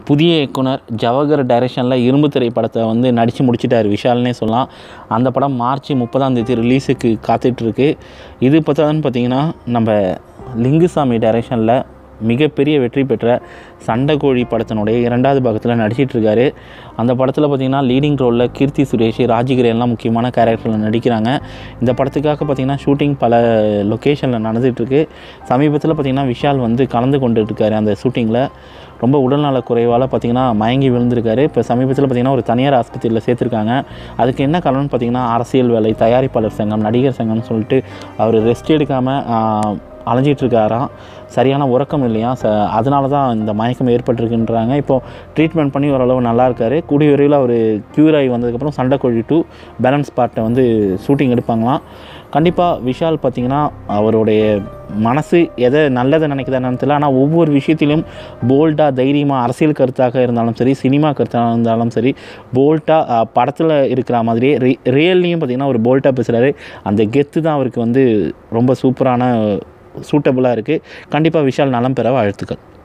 புதிய இயக்குனர் ஜவஹர் டைரக்ஷனில் இரும்பு திரை படத்தை வந்து நடித்து முடிச்சிட்டார் விஷால்னே சொல்லலாம் அந்த படம் மார்ச் முப்பதாம் தேதி ரிலீஸுக்கு காத்துட்ருக்கு இது பார்த்தான்னு பார்த்தீங்கன்னா நம்ம லிங்குசாமி டைரக்ஷனில் மிகப்பெரிய வெற்றி பெற்ற சண்டைக்கோழி படத்தினுடைய இரண்டாவது பாகத்தில் நடிச்சிட்டு இருக்காரு அந்த படத்தில் பார்த்தீங்கன்னா லீடிங் ரோலில் கீர்த்தி சுரேஷ் ராஜகிரி எல்லாம் முக்கியமான கேரக்டரில் நடிக்கிறாங்க இந்த படத்துக்காக பார்த்தீங்கன்னா ஷூட்டிங் பல லொக்கேஷனில் நடந்துகிட்ருக்கு சமீபத்தில் பார்த்தீங்கன்னா விஷால் வந்து கலந்து கொண்டு இருக்காரு அந்த ஷூட்டிங்கில் ரொம்ப உடல்நல குறைவால் பார்த்தீங்கன்னா மயங்கி விழுந்திருக்காரு இப்போ சமீபத்தில் பார்த்தீங்கன்னா ஒரு தனியார் ஆஸ்பத்திரியில் சேர்த்துருக்காங்க அதுக்கு என்ன காரணம்னு பார்த்தீங்கன்னா அரசியல் வேலை தயாரிப்பாளர் சங்கம் நடிகர் சங்கம்னு சொல்லிட்டு அவர் ரெஸ்ட் எடுக்காமல் அலைஞ்சிட்டு இருக்காராம் சரியான உறக்கம் இல்லையா ச அதனால தான் இந்த மயக்கம் ஏற்பட்டிருக்குன்றாங்க இப்போது ட்ரீட்மெண்ட் பண்ணி ஓரளவு நல்லா இருக்காரு கூடிய விரைவில் அவர் க்யூர் ஆகி வந்ததுக்கப்புறம் சண்டைக்கோழி டூ பேலன்ஸ் பார்ட்டை வந்து ஷூட்டிங் எடுப்பாங்களாம் கண்டிப்பாக விஷால் பார்த்திங்கன்னா அவருடைய மனசு எதை நல்லதை நினைக்குதான்னு தெரியல ஆனால் ஒவ்வொரு விஷயத்திலும் போல்டாக தைரியமாக அரசியல் கருத்தாக இருந்தாலும் சரி சினிமா கருத்தாக இருந்தாலும் சரி போல்ட்டாக படத்தில் இருக்கிற மாதிரியே ரி ரியல்லையும் பார்த்திங்கன்னா ஒரு போல்ட்டாக பேசுகிறாரு அந்த கெத்து தான் அவருக்கு வந்து ரொம்ப சூப்பரான சூட்டபுளாக இருக்குது கண்டிப்பாக விஷால் நலம் பெற வாழ்த்துக்கள்